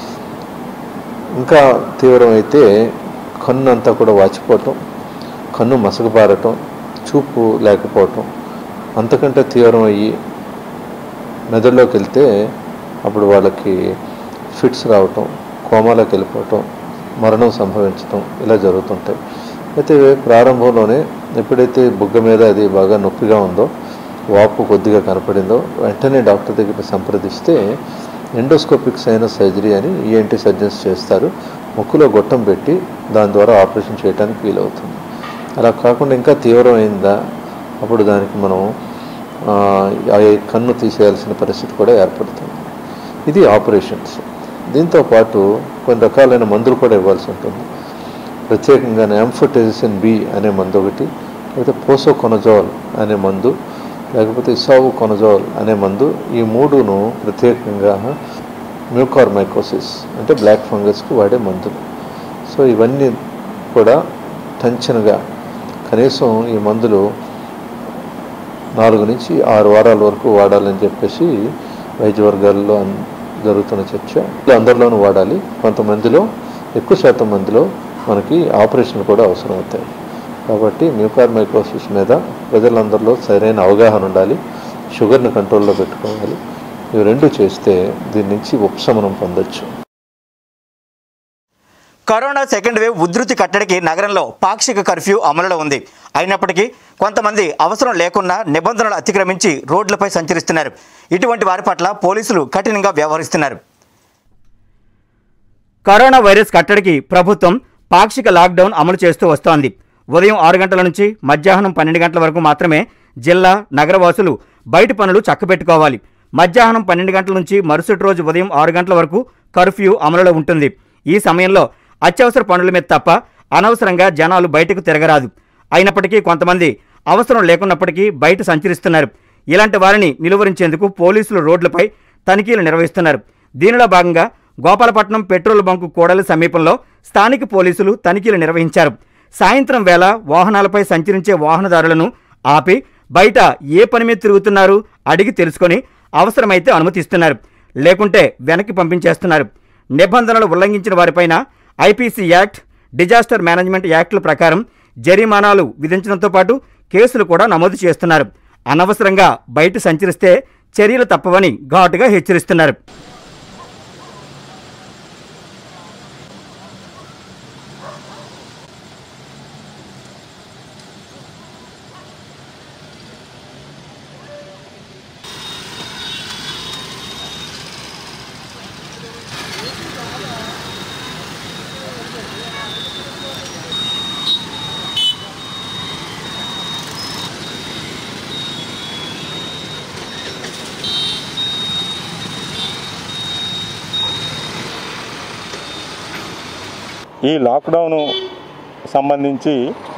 ఇంకా తీవ్రమైతే కన్ను అంతా కూడా వాచిపోవటం కన్ను మసకబారటం చూపు లేకపోవటం అంతకంటే తీవ్రమయ్యి మెదడులోకి వెళ్తే అప్పుడు వాళ్ళకి ఫిట్స్ రావటం కోమాలోకి వెళ్ళిపోవటం మరణం సంభవించటం ఇలా జరుగుతుంటాయి అయితే ప్రారంభంలోనే ఎప్పుడైతే బుగ్గ మీద అది బాగా నొప్పిగా ఉందో వాపు కొద్దిగా కనపడిందో వెంటనే డాక్టర్ దగ్గర సంప్రదిస్తే ఎండోస్కోపిక్ సైనస్ సర్జరీ అని ఈఎన్టీ సర్జన్స్ చేస్తారు ముక్కులో గొట్టం పెట్టి దాని ద్వారా ఆపరేషన్ చేయడానికి వీలవుతుంది అలా కాకుండా ఇంకా తీవ్రమైందా అప్పుడు దానికి మనం ఆ, ఆ కన్ను తీసేయాల్సిన పరిస్థితి కూడా ఏర్పడుతుంది ఇది ఆపరేషన్స్ దీంతో పాటు కొన్ని రకాలైన మందులు కూడా ఇవ్వాల్సి ఉంటుంది ప్రత్యేకంగా యాంఫోటెజిసిన్ బి అనే మందు ఒకటి లేకపోతే పోసోకొనజాల్ అనే మందు లేకపోతే ఇసావు కొనజాల్ అనే మందు ఈ మూడును ప్రత్యేకంగా మ్యూకార్మైకోసిస్ అంటే బ్లాక్ ఫంగస్కి వాడే మందులు సో ఇవన్నీ కూడా టెన్షన్గా కనీసం ఈ మందులు నాలుగు నుంచి ఆరు వారాల వరకు వాడాలని చెప్పేసి వైద్య వర్గాల్లో అన్- జరుగుతున్న చర్చ ఇలా అందరిలోనూ వాడాలి కొంతమందిలో ఎక్కువ శాతం మందిలో మనకి ఆపరేషన్ కూడా అవసరం అవుతాయి కాబట్టి మ్యూకార్ మైకోసిస్ మీద ప్రజలందరిలో సరైన అవగాహన ఉండాలి షుగర్ని కంట్రోల్లో పెట్టుకోవాలి ఇవి రెండు చేస్తే దీని నుంచి ఉపశమనం పొందొచ్చు కరోనా సెకండ్ వేవ్ ఉధృతి కట్టడికి నగరంలో పాక్షిక కర్ఫ్యూ అమలులో ఉంది అయినప్పటికీ కొంతమంది అవసరం లేకున్నా నిబంధనలు అతిక్రమించి రోడ్లపై సంచరిస్తున్నారు ఇటువంటి వారి పట్ల పోలీసులు కఠినంగా వ్యవహరిస్తున్నారు కరోనా వైరస్ కట్టడికి ప్రభుత్వం పాక్షిక లాక్డౌన్ అమలు చేస్తూ వస్తోంది ఉదయం ఆరు గంటల నుంచి మధ్యాహ్నం పన్నెండు గంటల వరకు మాత్రమే జిల్లా నగరవాసులు బయట పనులు చక్కబెట్టుకోవాలి మధ్యాహ్నం పన్నెండు గంటల నుంచి మరుసటి రోజు ఉదయం ఆరు గంటల వరకు కర్ఫ్యూ అమలులో ఉంటుంది ఈ సమయంలో అత్యవసర పనుల మీద తప్ప అనవసరంగా జనాలు బయటకు తిరగరాదు అయినప్పటికీ కొంతమంది అవసరం లేకున్నప్పటికీ బయట సంచరిస్తున్నారు ఇలాంటి వారిని నిలువరించేందుకు పోలీసులు రోడ్లపై తనిఖీలు నిర్వహిస్తున్నారు దీనిలో భాగంగా గోపాలపట్నం పెట్రోల్ బంకు కూడలి సమీపంలో స్థానిక పోలీసులు తనిఖీలు నిర్వహించారు సాయంత్రం వేళ వాహనాలపై సంచరించే వాహనదారులను ఆపి బయట ఏ పని మీద తిరుగుతున్నారు అడిగి తెలుసుకొని అవసరమైతే అనుమతిస్తున్నారు లేకుంటే వెనక్కి పంపించేస్తున్నారు నిబంధనలు ఉల్లంఘించిన వారిపైన ఐపీసీ యాక్ట్ డిజాస్టర్ మేనేజ్మెంట్ యాక్టుల ప్రకారం జరిమానాలు విధించడంతో పాటు కేసులు కూడా నమోదు చేస్తున్నారు అనవసరంగా బయట సంచరిస్తే చర్యలు తప్పవని ఘాటుగా హెచ్చరిస్తున్నారు ఈ లాక్డౌన్ సంబంధించి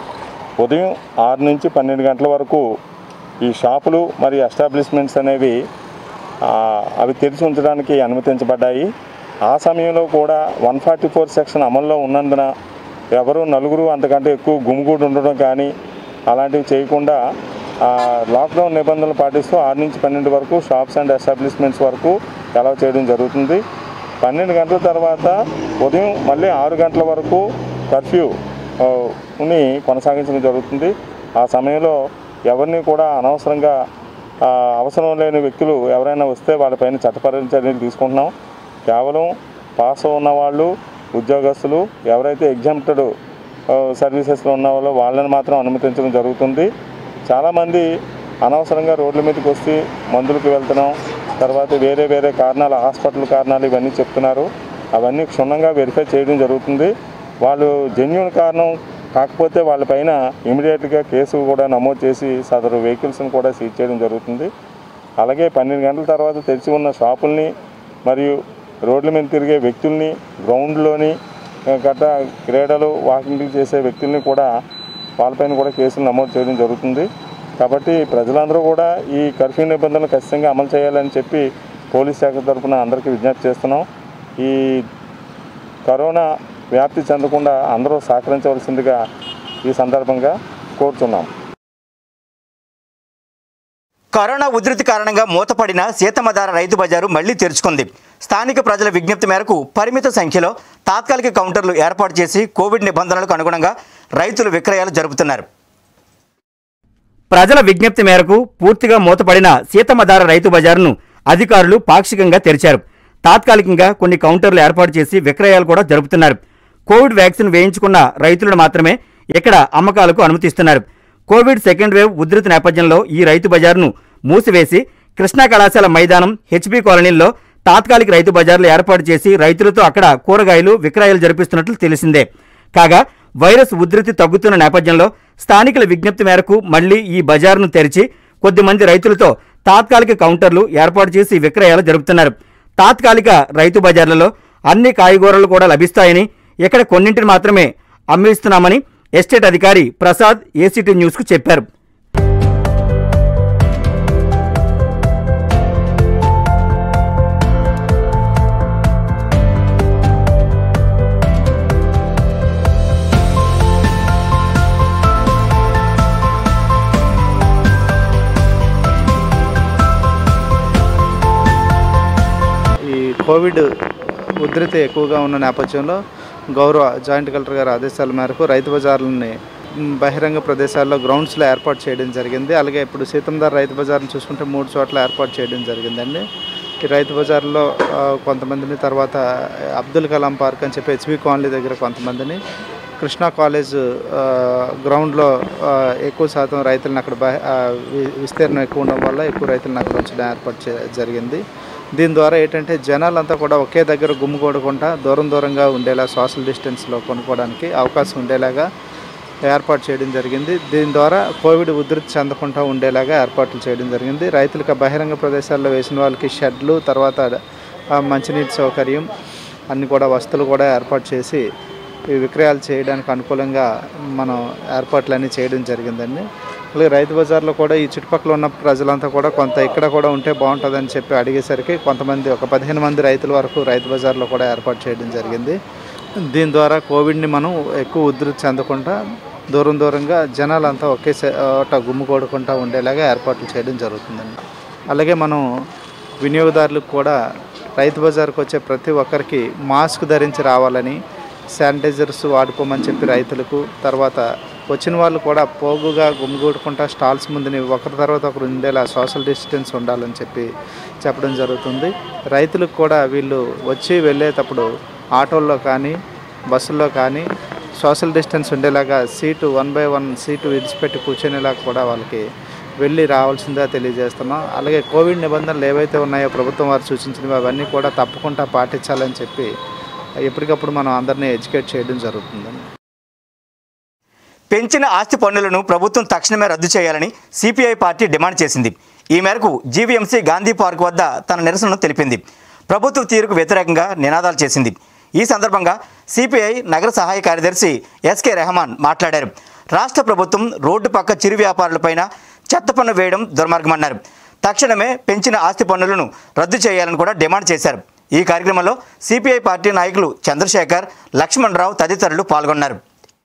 ఉదయం ఆరు నుంచి పన్నెండు గంటల వరకు ఈ షాపులు మరియు ఎస్టాబ్లిష్మెంట్స్ అనేవి ఆ, అవి తెరిచి ఉంచడానికి అనుమతించబడ్డాయి ఆ సమయంలో కూడా వన్ ఫార్టీ ఫోర్ సెక్షన్ అమల్లో ఉన్నందున ఎవరు నలుగురు అంతకంటే ఎక్కువ గుమిగూడి ఉండడం కానీ అలాంటివి చేయకుండా ఆ, లాక్డౌన్ నిబంధనలు పాటిస్తూ ఆరు నుంచి పన్నెండు వరకు షాప్స్ అండ్ ఎస్టాబ్లిష్మెంట్స్ వరకు అలౌ చేయడం జరుగుతుంది పన్నెండు గంటల తర్వాత ఉదయం మళ్ళీ ఆరు గంటల వరకు కర్ఫ్యూ ఆ, ని కొనసాగించడం జరుగుతుంది ఆ సమయంలో ఎవరిని కూడా అనవసరంగా ఆ, అవసరం లేని వ్యక్తులు ఎవరైనా వస్తే వాళ్ళపైన చట్టపరమైన చర్యలు తీసుకుంటున్నాం కేవలం పాస్ ఉన్న వాళ్ళు ఉద్యోగస్తులు ఎవరైతే ఎగ్జామ్టెడ్ సర్వీసెస్లో ఉన్న వాళ్ళు వాళ్ళని మాత్రం అనుమతించడం జరుగుతుంది చాలామంది అనవసరంగా రోడ్ల మీదకి వచ్చి మందులకు వెళ్తున్నాం తర్వాత వేరే వేరే కారణాలు హాస్పిటల్ కారణాలు ఇవన్నీ చెప్తున్నారు అవన్నీ క్షుణ్ణంగా వెరిఫై చేయడం జరుగుతుంది వాళ్ళు జెన్యున్ కారణం కాకపోతే వాళ్ళపైన ఇమీడియట్గా కేసు కూడా నమోదు చేసి సదరు వెహికల్స్ని కూడా సీజ్ చేయడం జరుగుతుంది అలాగే పన్నెండు గంటల తర్వాత తెరిచి ఉన్న షాపుల్ని మరియు రోడ్ల మీద తిరిగే వ్యక్తుల్ని గ్రౌండ్లోని ఆ, గట్రా క్రీడలు వాకింగ్లు చేసే వ్యక్తుల్ని కూడా వాళ్ళపైన కూడా కేసులు నమోదు చేయడం జరుగుతుంది కాబట్టి ప్రజలందరూ కూడా ఈ కర్ఫ్యూ నిబంధనలు ఖచ్చితంగా అమలు చేయాలని చెప్పి పోలీస్ శాఖ తరఫున అందరికీ విజ్ఞప్తి చేస్తున్నాం ఈ కరోనా వ్యాప్తి చెందకుండా అందరూ సహకరించవలసిందిగా ఈ సందర్భంగా కోరుతున్నాం కరోనా ఉధృతి కారణంగా మూతపడిన సీతమ్మధార రైతు బజారు మళ్లీ తెరుచుకుంది స్థానిక ప్రజల విజ్ఞప్తి మేరకు పరిమిత సంఖ్యలో తాత్కాలిక కౌంటర్లు ఏర్పాటు చేసి కోవిడ్ నిబంధనలకు అనుగుణంగా రైతులు విక్రయాలు జరుపుతున్నారు ప్రజల విజ్ఞప్తి మేరకు పూర్తిగా మూతపడిన సీతమ్మధార రైతు బజారును అధికారులు పాక్షికంగా తెరిచారు తాత్కాలికంగా కొన్ని కౌంటర్లు ఏర్పాటు చేసి విక్రయాలు కూడా జరుపుతున్నారు కోవిడ్ వ్యాక్సిన్ వేయించుకున్న రైతులను మాత్రమే ఇక్కడ అమ్మకాలకు అనుమతిస్తున్నారు కోవిడ్ సెకండ్ వేవ్ ఉధృతి నేపథ్యంలో ఈ రైతు బజార్ను మూసివేసి కృష్ణా కళాశాల మైదానం హెచ్బీ కాలనీల్లో తాత్కాలిక రైతు బజార్లు ఏర్పాటు చేసి రైతులతో అక్కడ కూరగాయలు విక్రయాలు జరిపిస్తున్నట్లు తెలిసిందే కాగా వైరస్ ఉధృతి తగ్గుతున్న నేపథ్యంలో స్థానికుల విజ్ఞప్తి మేరకు మళ్లీ ఈ బజార్ను తెరిచి కొద్దిమంది రైతులతో తాత్కాలిక కౌంటర్లు ఏర్పాటు చేసి విక్రయాలు జరుపుతున్నారు తాత్కాలిక రైతు బజార్లలో అన్ని కాయగూరలు కూడా లభిస్తాయని ఇక్కడ కొన్నింటిని మాత్రమే అమ్మిస్తున్నామని ఎస్టేట్ అధికారి ప్రసాద్ ఏసీటీ న్యూస్కు చెప్పారు ఈ కోవిడ్ ఉధృతి ఎక్కువగా ఉన్న నేపథ్యంలో గౌరవ జాయింట్ కలెక్టర్ గారి ఆదేశాల మేరకు రైతు బజార్లని మ్, బహిరంగ ప్రదేశాల్లో గ్రౌండ్స్లో ఏర్పాటు చేయడం జరిగింది అలాగే ఇప్పుడు సీతందార్ రైతు బజార్ని చూసుకుంటే మూడు చోట్ల ఏర్పాటు చేయడం జరిగిందండి ఈ రైతు బజార్లో ఆ, కొంతమందిని తర్వాత అబ్దుల్ కలాం పార్క్ అని చెప్పి హెచ్బి కాలనీ దగ్గర కొంతమందిని కృష్ణా కాలేజ్ ఆ, గ్రౌండ్లో ఆ, ఎక్కువ శాతం రైతులను అక్కడ బహి- ఆ, వి- విస్తీర్ణం ఎక్కువ ఉండడం వల్ల ఎక్కువ రైతులను అక్కడ ఉంచడం ఏర్పాటు చే- జరిగింది దీని ద్వారా ఏంటంటే జనాలంతా కూడా ఒకే దగ్గర గుమ్ముకూడకుండా దూరం దూరంగా ఉండేలా సోషల్ డిస్టెన్స్లో కొనుక్కోవడానికి అవకాశం ఉండేలాగా ఏర్పాటు చేయడం జరిగింది దీని ద్వారా కోవిడ్ ఉధృతి చెందకుండా ఉండేలాగా ఏర్పాట్లు చేయడం జరిగింది రైతులకు బహిరంగ ప్రదేశాల్లో వేసిన వాళ్ళకి షెడ్లు తర్వాత ఆ, మంచినీటి సౌకర్యం అన్ని కూడా వస్తువులు కూడా ఏర్పాటు చేసి ఈ విక్రయాలు చేయడానికి అనుకూలంగా మనం ఏర్పాట్లన్నీ చేయడం జరిగిందండి అలాగే రైతు బజార్లో కూడా ఈ చుట్టుపక్కల ఉన్న ప్రజలంతా కూడా కొంత ఇక్కడ కూడా ఉంటే బాగుంటుందని చెప్పి అడిగేసరికి కొంతమంది ఒక పదిహేను మంది రైతుల వరకు రైతు బజార్లో కూడా ఏర్పాటు చేయడం జరిగింది దీని ద్వారా కోవిడ్ని మనం ఎక్కువ ఉధృతి చెందకుండా దూరం దూరంగా జనాలంతా ఒకే చోట గుమ్ముకూడకుండా ఉండేలాగా ఏర్పాట్లు చేయడం జరుగుతుందండి అలాగే మనం వినియోగదారులకు కూడా రైతు బజార్కి వచ్చే ప్రతి ఒక్కరికి మాస్క్ ధరించి రావాలని శానిటైజర్స్ వాడుకోమని చెప్పి రైతులకు తర్వాత వచ్చిన వాళ్ళు కూడా పోగుగా గుమిగూడుకుంటా స్టాల్స్ ముందుని ఒకరి తర్వాత ఒకరు ఉండేలా సోషల్ డిస్టెన్స్ ఉండాలని చెప్పి చెప్పడం జరుగుతుంది రైతులకు కూడా వీళ్ళు వచ్చి వెళ్ళేటప్పుడు ఆటోల్లో కానీ బస్సుల్లో కానీ సోషల్ డిస్టెన్స్ ఉండేలాగా seat one by one seat విడిచిపెట్టి కూర్చునేలాగా కూడా వాళ్ళకి వెళ్ళి రావాల్సిందిగా తెలియజేస్తున్నాం అలాగే కోవిడ్ నిబంధనలు ఏవైతే ఉన్నాయో ప్రభుత్వం వారు సూచించినవి అవన్నీ కూడా తప్పకుండా పాటించాలని చెప్పి ఎప్పటికప్పుడు మనం అందరినీ ఎడ్యుకేట్ చేయడం జరుగుతుందండి పెంచిన ఆస్తి పన్నులను ప్రభుత్వం తక్షణమే రద్దు చేయాలని సిపిఐ పార్టీ డిమాండ్ చేసింది ఈ మేరకు జీవీఎంసీ గాంధీ పార్క్ వద్ద తన నిరసనను తెలిపింది ప్రభుత్వ తీరుకు వ్యతిరేకంగా నినాదాలు చేసింది ఈ సందర్భంగా సిపిఐ నగర సహాయ కార్యదర్శి ఎస్కే రెహమాన్ మాట్లాడారు రాష్ట్ర ప్రభుత్వం రోడ్డు పక్క చిరు వ్యాపారులపైన చెత్త పన్ను వేయడం దుర్మార్గమన్నారు తక్షణమే పెంచిన ఆస్తి పన్నులను రద్దు చేయాలని కూడా డిమాండ్ చేశారు ఈ కార్యక్రమంలో సిపిఐ పార్టీ నాయకులు చంద్రశేఖర్ లక్ష్మణ్ రావు తదితరులు పాల్గొన్నారు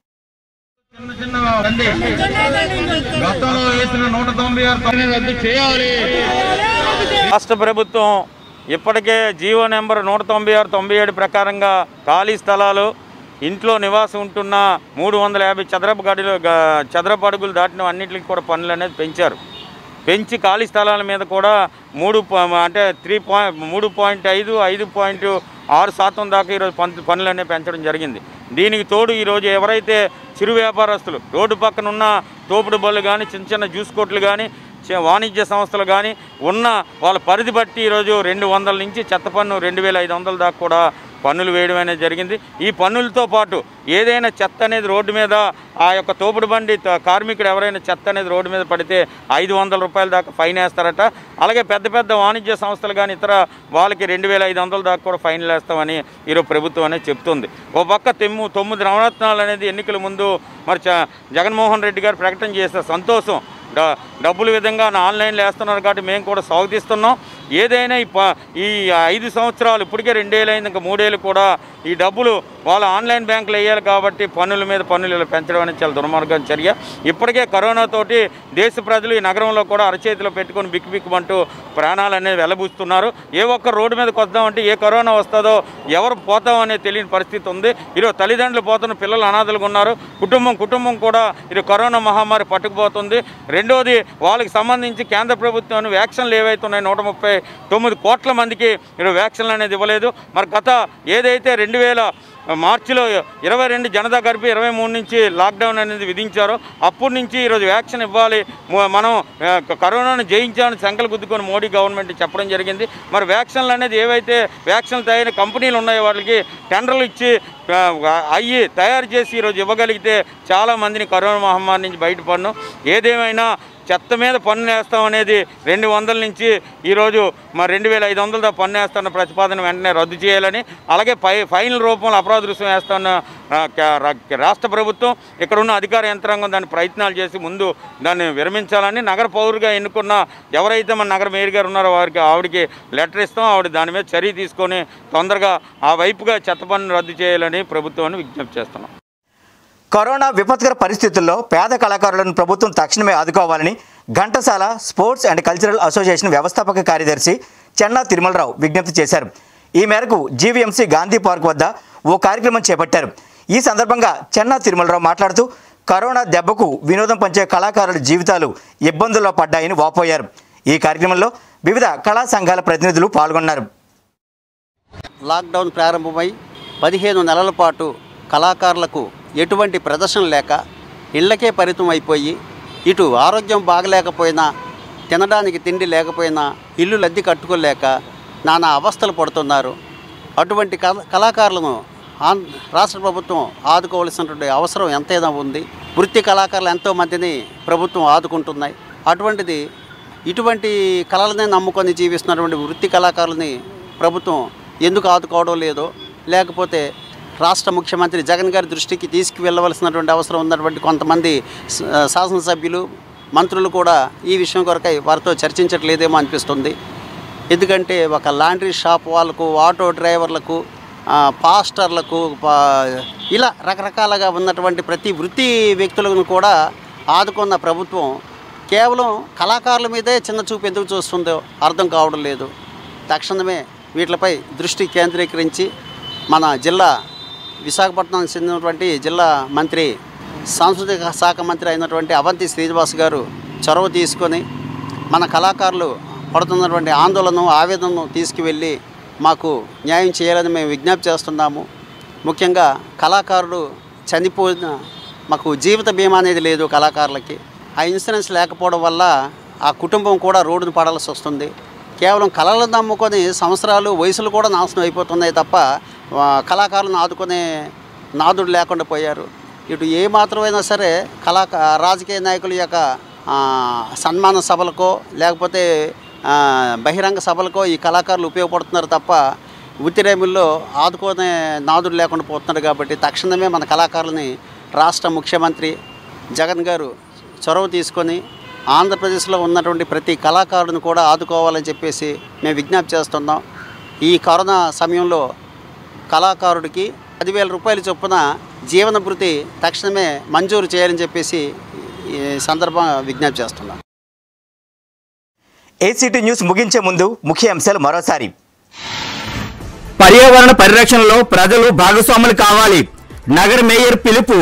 గతంలో వేసిన నూట తొంభై ఆరు రద్దు చేయాలి రాష్ట్ర ప్రభుత్వం ఇప్పటికే జీవో నెంబర్ నూట తొంభై ఆరు తొంభై ఏడు ప్రకారంగా ఖాళీ స్థలాలు ఇంట్లో నివాసం ఉంటున్న మూడు వందల యాభై చదరపు గడిలో గ- చదరపు అడుగులు దాటిన అన్నింటికి కూడా పన్నులు అనేది పెంచారు పెంచి ఖాళీ స్థలాల మీద కూడా మూడు పా- అంటే త్రీ పాయింట్ మూడు పాయింట్ ఐదు ఐదు పాయింట్ ఆరు శాతం దాకా ఈరోజు పన్ను పన్నులు అనేవి పెంచడం జరిగింది దీనికి తోడు ఈరోజు ఎవరైతే చిరు వ్యాపారస్తులు రోడ్డు పక్కన ఉన్న తోపుడు బళ్ళు కానీ చిన్న చిన్న జ్యూస్ కోట్లు కానీ చ- వాణిజ్య సంస్థలు కానీ ఉన్న వాళ్ళ పరిధి బట్టి ఈరోజు రెండు వందల నుంచి చెత్త పన్ను రెండు వేల ఐదు వందల దాకా కూడా పన్నులు వేయడం అనేది జరిగింది ఈ పన్నులతో పాటు ఏదైనా చెత్త అనేది రోడ్డు మీద ఆ యొక్క తోపుడు బండి త- కార్మికుడు ఎవరైనా చెత్త అనేది రోడ్డు మీద పడితే ఐదు వందల రూపాయల దాకా ఫైన్ వేస్తారట అలాగే పెద్ద పెద్ద వాణిజ్య సంస్థలు కానీ ఇతర వాళ్ళకి రెండు వేల ఐదు వందల దాకా కూడా ఫైన్లు వేస్తామని ఈరోజు ప్రభుత్వం అనేది చెప్తుంది ఓ పక్క తెమ్ము తొమ్మిది నవరత్నాలు అనేది ఎన్నికల ముందు మరి చ- జగన్మోహన్ రెడ్డి గారు ప్రకటన చేస్తే సంతోషం డ- డబ్బుల విధంగా నా ఆన్లైన్లో వేస్తున్నారు కాబట్టి మేము కూడా స్వాగతిస్తున్నాం ఏదైనా ఈ ప ఈ ఐదు సంవత్సరాలు ఇప్పటికే రెండేళ్ళు అయింది ఇంకా మూడేళ్ళు కూడా ఈ డబ్బులు వాళ్ళ ఆన్లైన్ బ్యాంకులు వేయాలి కాబట్టి పన్నుల మీద పన్నులు ఇలా పెంచడం అనేది చాలా దుర్మార్గం చర్య ఇప్పటికే కరోనా తోటి దేశ ప్రజలు ఈ నగరంలో కూడా అరచేతిలో పెట్టుకొని బిక్కు బిక్కుమంటూ ప్రాణాలు అనేది వెలబూస్తున్నారు ఏ ఒక్క రోడ్డు మీదకి వద్దామంటే ఏ కరోనా వస్తుందో ఎవరు పోతాం అనేది తెలియని పరిస్థితి ఉంది ఈరోజు తల్లిదండ్రులు పోతున్న పిల్లలు అనాథలుగా ఉన్నారు కుటుంబం కుటుంబం కూడా ఈరోజు కరోనా మహమ్మారి పట్టుకుపోతుంది రెండోది వాళ్ళకి సంబంధించి కేంద్ర ప్రభుత్వం వ్యాక్సిన్లు ఏవైతే ఉన్నాయో నూట ముప్పై తొమ్మిది కోట్ల మందికి ఈరోజు వ్యాక్సిన్లు అనేది ఇవ్వలేదు మరి గత ఏదైతే రెండు వేల మార్చిలో ఇరవై రెండు జనతా కర్ఫ్యూ ఇరవై మూడు నుంచి లాక్డౌన్ అనేది విధించారో అప్పటి నుంచి ఈరోజు వ్యాక్సిన్ ఇవ్వాలి మ- మనం ఆ, కరోనాను జయించాలని సంకల్ గుద్దుకొని మోడీ గవర్నమెంట్ చెప్పడం జరిగింది మరి వ్యాక్సిన్లు అనేది ఏవైతే వ్యాక్సిన్లు తయారైన కంపెనీలు ఉన్నాయో వాళ్ళకి టెండర్లు ఇచ్చి ఆ, అయ్యి తయారు చేసి ఈరోజు ఇవ్వగలిగితే చాలా మందిని కరోనా మహమ్మారి నుంచి బయటపడను ఏదేమైనా చెత్త మీద పన్ను వేస్తాం అనేది రెండు వందల నుంచి ఈరోజు మరి రెండు వేల ఐదు వందలతో పన్ను వేస్తున్న ప్రతిపాదన వెంటనే రద్దు చేయాలని అలాగే పై ఫైనల్ రూపంలో అపరాధ రుసుము వేస్తున్న ఆ, క- రా- రాష్ట్ర ప్రభుత్వం ఇక్కడ ఉన్న అధికార యంత్రాంగం దాన్ని ప్రయత్నాలు చేసి ముందు దాన్ని విరమించాలని నగర పౌరుగా ఎన్నుకున్న ఎవరైతే మన నగర మేయర్ గారు ఉన్నారో వారికి ఆవిడకి లెటర్ ఇస్తాం ఆవిడ దాని మీద చర్య తీసుకొని తొందరగా ఆ వైపుగా చెత్త పన్ను రద్దు చేయాలని ప్రభుత్వాన్ని విజ్ఞప్తి చేస్తున్నాం కరోనా విపత్కర పరిస్థితుల్లో పేద కళాకారులను ప్రభుత్వం తక్షణమే ఆదుకోవాలని Ghantasala sports and cultural association వ్యవస్థాపక కార్యదర్శి చెన్నా తిరుమలరావు విజ్ఞప్తి చేశారు ఈ మేరకు జీవీఎంసీ గాంధీ పార్క్ వద్ద ఓ కార్యక్రమం చేపట్టారు ఈ సందర్భంగా చెన్నా తిరుమలరావు మాట్లాడుతూ కరోనా దెబ్బకు వినోదం పంచే కళాకారుల జీవితాలు ఇబ్బందుల్లో పడ్డాయని వాపోయారు ఈ కార్యక్రమంలో వివిధ కళా సంఘాల ప్రతినిధులు పాల్గొన్నారు లాక్డౌన్ ప్రారంభమై పదిహేను నెలల పాటు కళాకారులకు ఎటువంటి ప్రదర్శన లేక ఇళ్లకే పరితం అయిపోయి ఇటు ఆరోగ్యం బాగలేకపోయినా తినడానికి తిండి లేకపోయినా ఇల్లు లద్ది కట్టుకోలేక నానా అవస్థలు పడుతున్నారు అటువంటి కళ కళాకారులను ఆం రాష్ట్ర ప్రభుత్వం ఆదుకోవాల్సినటువంటి అవసరం ఎంతైనా ఉంది వృత్తి కళాకారులు ఎంతోమందిని ప్రభుత్వం ఆదుకుంటున్నాయి అటువంటిది ఇటువంటి కళలనే నమ్ముకొని జీవిస్తున్నటువంటి వృత్తి కళాకారులని ప్రభుత్వం ఎందుకు ఆదుకోవడం లేదో లేకపోతే రాష్ట్ర ముఖ్యమంత్రి జగన్ గారి దృష్టికి తీసుకువెళ్ళవలసినటువంటి అవసరం ఉన్నటువంటి కొంతమంది స- శాసనసభ్యులు మంత్రులు కూడా ఈ విషయం కొరకై వారితో చర్చించట్లేదేమో అనిపిస్తుంది ఎందుకంటే ఒక లాండ్రీ షాప్ వాళ్ళకు ఆటో డ్రైవర్లకు ఆ, పాస్టర్లకు పా- ఇలా రకరకాలుగా ఉన్నటువంటి ప్రతి వృత్తి వ్యక్తులను కూడా ఆదుకున్న ప్రభుత్వం కేవలం కళాకారుల మీదే చిన్న చూపు ఎందుకు చూస్తుందో అర్థం కావడం లేదు తక్షణమే వీటిపై దృష్టి కేంద్రీకరించి మన జిల్లా విశాఖపట్నానికి చెందినటువంటి జిల్లా మంత్రి సాంస్కృతిక శాఖ మంత్రి అయినటువంటి అవంతి శ్రీనివాస్ గారు చొరవ తీసుకొని మన కళాకారులు పడుతున్నటువంటి ఆందోళన ఆవేదనను తీసుకువెళ్ళి మాకు న్యాయం చేయాలని మేము విజ్ఞప్తి చేస్తున్నాము ముఖ్యంగా కళాకారుడు చనిపోయిన మాకు జీవిత బీమా అనేది లేదు కళాకారులకి ఆ ఇన్సూరెన్స్ లేకపోవడం వల్ల ఆ కుటుంబం కూడా రోడ్డును పడాల్సి వస్తుంది కేవలం కళలను నమ్ముకొని సంవత్సరాలు వయసులు కూడా నాశనం అయిపోతున్నాయి తప్ప ఆ, కళాకారులను ఆదుకునే నాదుడు లేకుండా పోయారు ఇటు ఏ మాత్రమైనా సరే కళా రాజకీయ నాయకుల యొక్క ఆ, సన్మాన సభలకో లేకపోతే ఆ, బహిరంగ సభలకో ఈ కళాకారులు ఉపయోగపడుతున్నారు తప్ప ఉత్తిరేముల్లో ఆదుకునే నాదుడు లేకుండా పోతున్నారు కాబట్టి తక్షణమే మన కళాకారులని రాష్ట్ర ముఖ్యమంత్రి జగన్ గారు చొరవ తీసుకొని ఆంధ్రప్రదేశ్లో ఉన్నటువంటి ప్రతి కళాకారుడిని కూడా ఆదుకోవాలని చెప్పేసి మేము విజ్ఞప్తి చేస్తున్నాం ఈ కరోనా సమయంలో కళాకారుడికి పదివేల రూపాయల చొప్పున జీవన భృతి తక్షణమే మంజూరు చేయాలని చెప్పేసి ఈ సందర్భంగా విజ్ఞప్తి చేస్తున్నాం ఏసీటీ న్యూస్ ముగించే ముందు ముఖ్య అంశాలు మరోసారి పర్యావరణ పరిరక్షణలో ప్రజలు భాగస్వాములు కావాలి నగర మేయర్ పిలుపు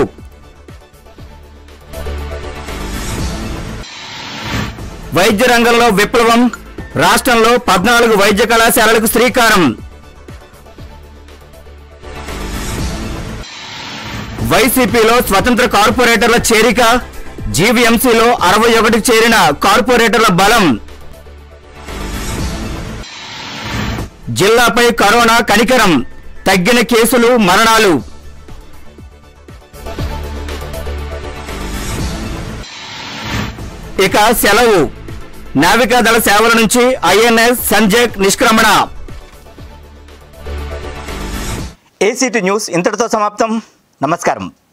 వైద్య రంగంలో విప్లవం రాష్ట్రంలో పద్నాలుగు వైద్య కళాశాలలకు శ్రీకారం వైసీపీలో స్వతంత్ర కార్పొరేటర్ల చేరిక జీవీఎంసీలో అరవై ఒకటికి చేరిన కార్పొరేటర్ల బలం జిల్లాపై కరోనా కనికరం తగ్గిన కేసులు మరణాలు ఇక సెలవు నావికాదళ సేవల నుంచి ఐఎన్ఎస్ సంజయ్ నిష్క్రమణ ఏసీటీ న్యూస్ ఇంతటితో సమాప్తం నమస్కారం